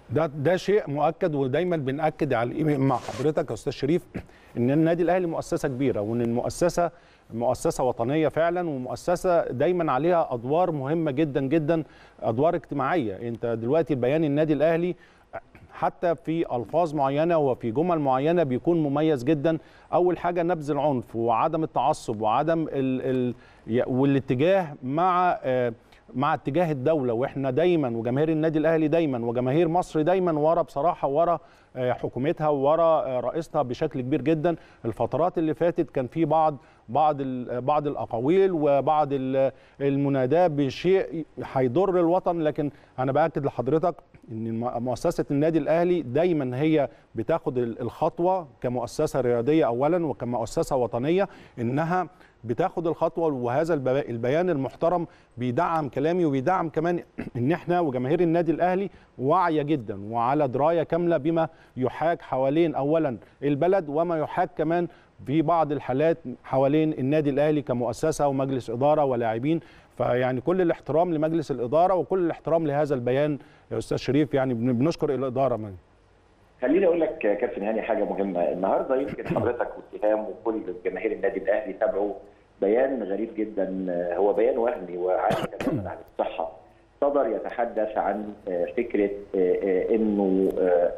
ده ده شيء مؤكد ودايما بنأكد على مع حضرتك يا استاذ شريف ان النادي الاهلي مؤسسه كبيره وان المؤسسه مؤسسه وطنيه فعلا ومؤسسه دايما عليها ادوار مهمه جدا جدا ادوار اجتماعيه انت دلوقتي البيان النادي الاهلي حتى في الفاظ معينه وفي جمل معينه بيكون مميز جدا اول حاجه نبذ العنف وعدم التعصب وعدم ال ال والاتجاه مع آه مع اتجاه الدوله واحنا دايما وجماهير النادي الاهلي دايما وجماهير مصر دايما ورا بصراحه ورا حكومتها ورا رئيسها بشكل كبير جدا الفترات اللي فاتت كان في بعض بعض بعض الاقاويل وبعض المناداه بشيء هيضر الوطن لكن انا باكد لحضرتك ان مؤسسه النادي الاهلي دايما هي بتاخد الخطوه كمؤسسه رياضيه اولا وكمؤسسه وطنيه انها بتاخد الخطوه وهذا البيان المحترم بيدعم كلامي وبيدعم كمان ان احنا وجماهير النادي الاهلي واعيه جدا وعلى درايه كامله بما يحاك حوالين اولا البلد وما يحاك كمان في بعض الحالات حوالين النادي الاهلي كمؤسسه ومجلس اداره ولاعبين فيعني كل الاحترام لمجلس الاداره وكل الاحترام لهذا البيان يا استاذ شريف يعني بنشكر الاداره من خليني اقول لك كابتن هاني حاجه مهمه النهارده يمكن حضرتك واتهام وكل جماهير النادي الاهلي تابعوا بيان غريب جدا هو بيان وهمي وعالي تماما عن الصحه صدر يتحدث عن فكره انه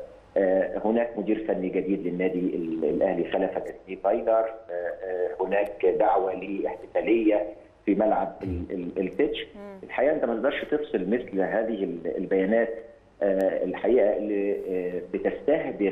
هناك مدير فني جديد للنادي الاهلي خلف جسمي بايدر هناك دعوه لاحتفاليه في ملعب البيتش الحقيقه انت ما تقدرش تفصل مثل هذه البيانات الحقيقه اللي بتستهدف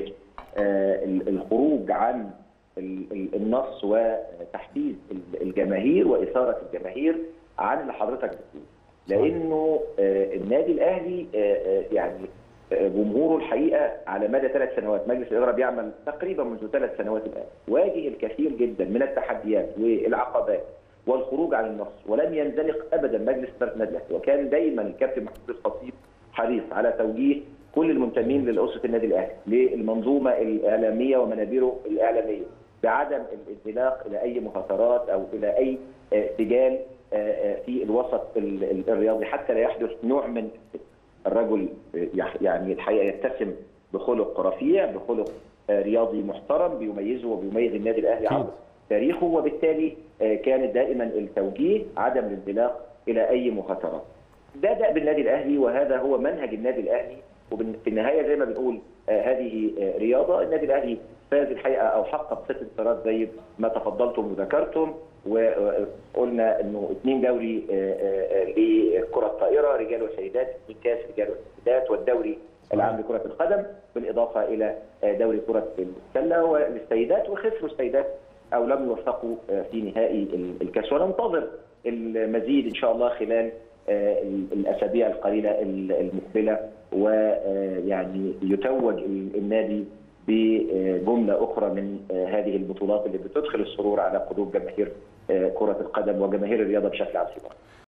الخروج عن النص وتحفيز الجماهير واثاره الجماهير عن اللي حضرتك بتقوله لانه النادي الاهلي يعني جمهوره الحقيقه على مدى ثلاث سنوات مجلس الاداره بيعمل تقريبا منذ ثلاث سنوات الان واجه الكثير جدا من التحديات والعقبات والخروج عن النص ولم ينزلق ابدا مجلس اداره النادي الاهلي وكان دايما الكابتن محمود الخطيب حريص على توجيه كل المنتمين لاسره النادي الاهلي للمنظومه الاعلاميه ومنابره الاعلاميه بعدم الانزلاق الى اي مخاطرات او الى اي سجال في الوسط الرياضي حتى لا يحدث نوع من الرجل يعني الحقيقه يتسم بخلق رفيع بخلق رياضي محترم بيميزه وبيميز النادي الاهلي عبر تاريخه وبالتالي كان دائما التوجيه عدم الانزلاق الى اي مخاطرات. ده دأب النادي الاهلي وهذا هو منهج النادي الاهلي وفي النهايه زي ما بنقول هذه رياضه النادي الاهلي فاز الحقيقه او حقق ست انتصارات زي ما تفضلتم وذكرتم وقلنا انه اثنين دوري لكره الطائره رجال وسيدات اثنين كاس رجال وسيدات والدوري العام لكره القدم بالاضافه الى دوري كره السله والسيدات وخسروا السيدات او لم يوفقوا في نهائي الكاس وننتظر المزيد ان شاء الله خلال الاسابيع القليله المقبله ويعني يتوج النادي بجمله اخرى من هذه البطولات اللي بتدخل السرور على قلوب جماهير كره القدم وجماهير الرياضه بشكل عام